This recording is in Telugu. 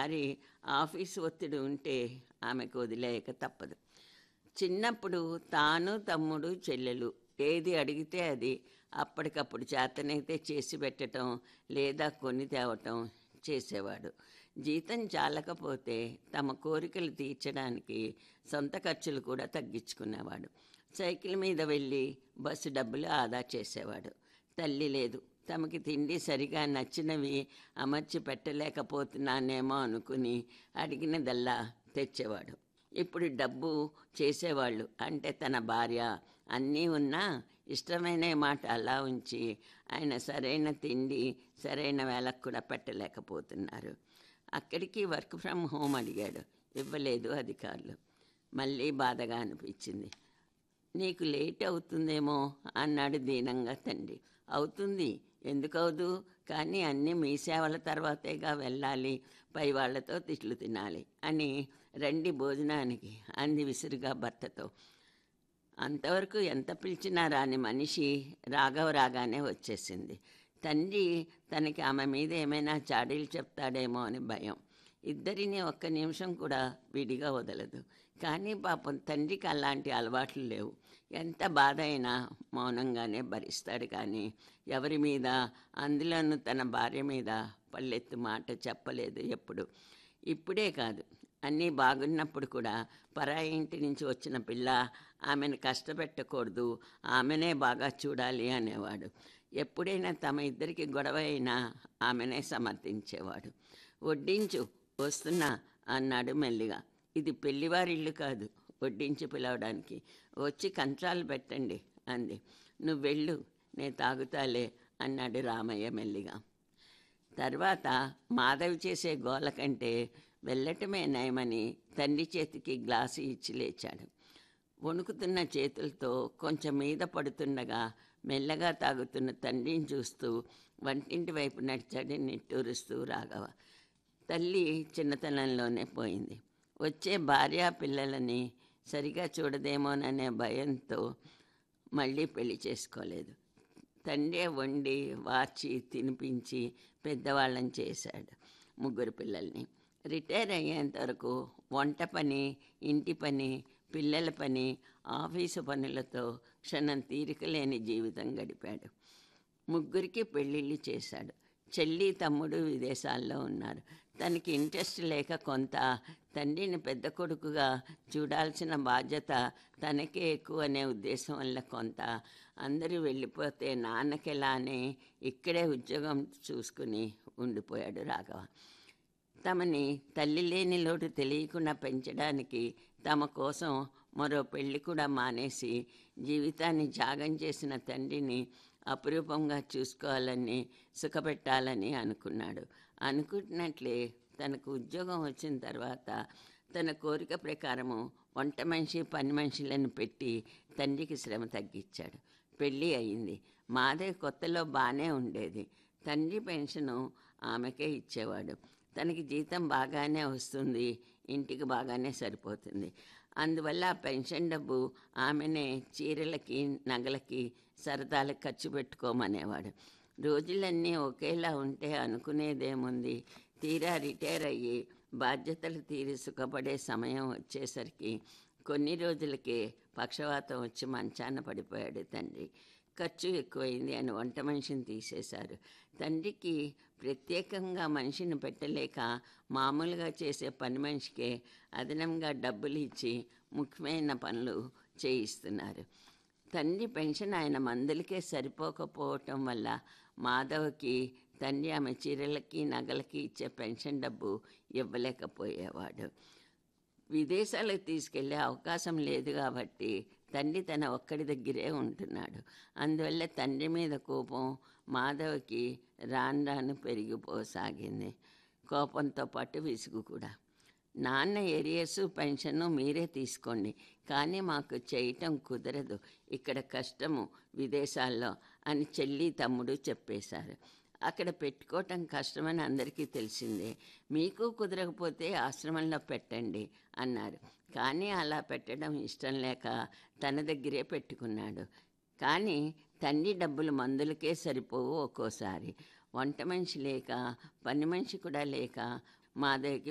ఒకసారి ఆఫీసు ఒత్తిడి ఉంటే ఆమెకు వదిలేయక తప్పదు చిన్నప్పుడు తాను తమ్ముడు చెల్లెలు ఏది అడిగితే అది అప్పటికప్పుడు చేతనైతే చేసి పెట్టడం లేదా కొని తేవటం చేసేవాడు జీతం చాలకపోతే తమ కోరికలు తీర్చడానికి సొంత ఖర్చులు కూడా తగ్గించుకునేవాడు సైకిల్ మీద వెళ్ళి బస్సు డబ్బులు ఆదా చేసేవాడు తల్లి లేదు తమకి తిండి సరిగా నచ్చినవి అమర్చి పెట్టలేకపోతున్నానేమో అనుకుని అడిగినదల్లా తెచ్చేవాడు ఇప్పుడు డబ్బు చేసేవాళ్ళు అంటే తన భార్య అన్నీ ఉన్నా ఇష్టమైన మాట అలా ఉంచి ఆయన సరైన తిండి సరైన వేళకు కూడా పెట్టలేకపోతున్నారు అక్కడికి వర్క్ ఫ్రమ్ హోమ్ అడిగాడు ఇవ్వలేదు అధికారులు మళ్ళీ బాధగా అనిపించింది నీకు లేట్ అవుతుందేమో అన్నాడు దీనంగా తండ్రి అవుతుంది ఎందుకు అవదు కానీ అన్నీ మీ సేవల తర్వాతేగా వెళ్ళాలి పై వాళ్ళతో తిట్లు తినాలి అని రండి భోజనానికి అంది విసురుగా భర్తతో అంతవరకు ఎంత పిలిచినా రాని మనిషి రాఘవ రాగానే వచ్చేసింది తండ్రి తనకి ఆమె మీద ఏమైనా చాడీలు చెప్తాడేమో అని భయం ఇద్దరిని ఒక్క నిమిషం కూడా విడిగా వదలదు కానీ పాపం తండ్రికి అలాంటి అలవాట్లు లేవు ఎంత బాధ అయినా మౌనంగానే భరిస్తాడు కానీ ఎవరి మీద అందులోనూ తన భార్య మీద పల్లెత్తు మాట చెప్పలేదు ఎప్పుడు ఇప్పుడే కాదు అన్నీ బాగున్నప్పుడు కూడా పరాయి ఇంటి నుంచి వచ్చిన పిల్ల ఆమెను కష్టపెట్టకూడదు ఆమెనే బాగా చూడాలి అనేవాడు ఎప్పుడైనా తమ ఇద్దరికి గొడవ అయినా ఆమెనే సమర్థించేవాడు వడ్డించు వస్తున్నా అన్నాడు మెల్లిగా ఇది పెళ్లివారిల్లు కాదు వడ్డించి పిలవడానికి వచ్చి కంచాలు పెట్టండి అంది నువ్వు వెళ్ళు నేను తాగుతాలే అన్నాడు రామయ్య మెల్లిగా తర్వాత మాధవి చేసే గోల కంటే వెళ్ళటమే నయమని తండ్రి చేతికి గ్లాసు ఇచ్చి లేచాడు వణుకుతున్న చేతులతో కొంచెం మీద పడుతుండగా మెల్లగా తాగుతున్న తండ్రిని చూస్తూ వంటింటి వైపు నడిచాడు నిట్టూరుస్తూ రాఘవ తల్లి చిన్నతనంలోనే పోయింది వచ్చే భార్య పిల్లలని సరిగా చూడదేమోననే భయంతో మళ్ళీ పెళ్లి చేసుకోలేదు తండ్రి వండి వార్చి తినిపించి పెద్దవాళ్ళని చేశాడు ముగ్గురు పిల్లల్ని రిటైర్ అయ్యేంత వరకు వంట పని ఇంటి పని పిల్లల పని ఆఫీసు పనులతో క్షణం తీరిక లేని జీవితం గడిపాడు ముగ్గురికి పెళ్ళిళ్ళు చేశాడు చెల్లి తమ్ముడు విదేశాల్లో ఉన్నారు తనకి ఇంట్రెస్ట్ లేక కొంత తండ్రిని పెద్ద కొడుకుగా చూడాల్సిన బాధ్యత తనకే ఎక్కువ అనే ఉద్దేశం వల్ల కొంత అందరూ వెళ్ళిపోతే నాన్నకెలానే ఇక్కడే ఉద్యోగం చూసుకుని ఉండిపోయాడు రాఘవ తమని తల్లి లేని లోటు తెలియకుండా పెంచడానికి తమ కోసం మరో పెళ్లి కూడా మానేసి జీవితాన్ని త్యాగం చేసిన తండ్రిని అపురూపంగా చూసుకోవాలని సుఖపెట్టాలని అనుకున్నాడు అనుకున్నట్లే తనకు ఉద్యోగం వచ్చిన తర్వాత తన కోరిక ప్రకారము వంట మనిషి పని మనుషులను పెట్టి తండ్రికి శ్రమ తగ్గించాడు పెళ్ళి అయింది మాదే కొత్తలో బాగానే ఉండేది తండ్రి పెన్షను ఆమెకే ఇచ్చేవాడు తనకి జీతం బాగానే వస్తుంది ఇంటికి బాగానే సరిపోతుంది అందువల్ల ఆ పెన్షన్ డబ్బు ఆమెనే చీరలకి నగలకి సరదాలకు ఖర్చు పెట్టుకోమనేవాడు రోజులన్నీ ఒకేలా ఉంటే అనుకునేదేముంది తీరా రిటైర్ అయ్యి బాధ్యతలు తీరి సుఖపడే సమయం వచ్చేసరికి కొన్ని రోజులకే పక్షవాతం వచ్చి మంచాన పడిపోయాడు తండ్రి ఖర్చు ఎక్కువైంది అని వంట మనిషిని తీసేశారు తండ్రికి ప్రత్యేకంగా మనిషిని పెట్టలేక మామూలుగా చేసే పని మనిషికే అదనంగా డబ్బులు ఇచ్చి ముఖ్యమైన పనులు చేయిస్తున్నారు తండ్రి పెన్షన్ ఆయన మందులకే సరిపోకపోవటం వల్ల మాధవ్కి తండ్రి ఆమె చీరలకి నగలకి ఇచ్చే పెన్షన్ డబ్బు ఇవ్వలేకపోయేవాడు విదేశాలకు తీసుకెళ్లే అవకాశం లేదు కాబట్టి తండ్రి తన ఒక్కడి దగ్గరే ఉంటున్నాడు అందువల్ల తండ్రి మీద కోపం మాధవ్కి రాను రాను పెరిగిపోసాగింది కోపంతో పాటు విసుగు కూడా నాన్న ఏరియర్స్ పెన్షన్ మీరే తీసుకోండి కానీ మాకు చేయటం కుదరదు ఇక్కడ కష్టము విదేశాల్లో అని చెల్లి తమ్ముడు చెప్పేశారు అక్కడ పెట్టుకోవటం కష్టమని అందరికీ తెలిసిందే మీకు కుదరకపోతే ఆశ్రమంలో పెట్టండి అన్నారు కానీ అలా పెట్టడం ఇష్టం లేక తన దగ్గరే పెట్టుకున్నాడు కానీ తండ్రి డబ్బులు మందులకే సరిపోవు ఒక్కోసారి వంట మనిషి లేక పని మనిషి కూడా లేక మాధవికి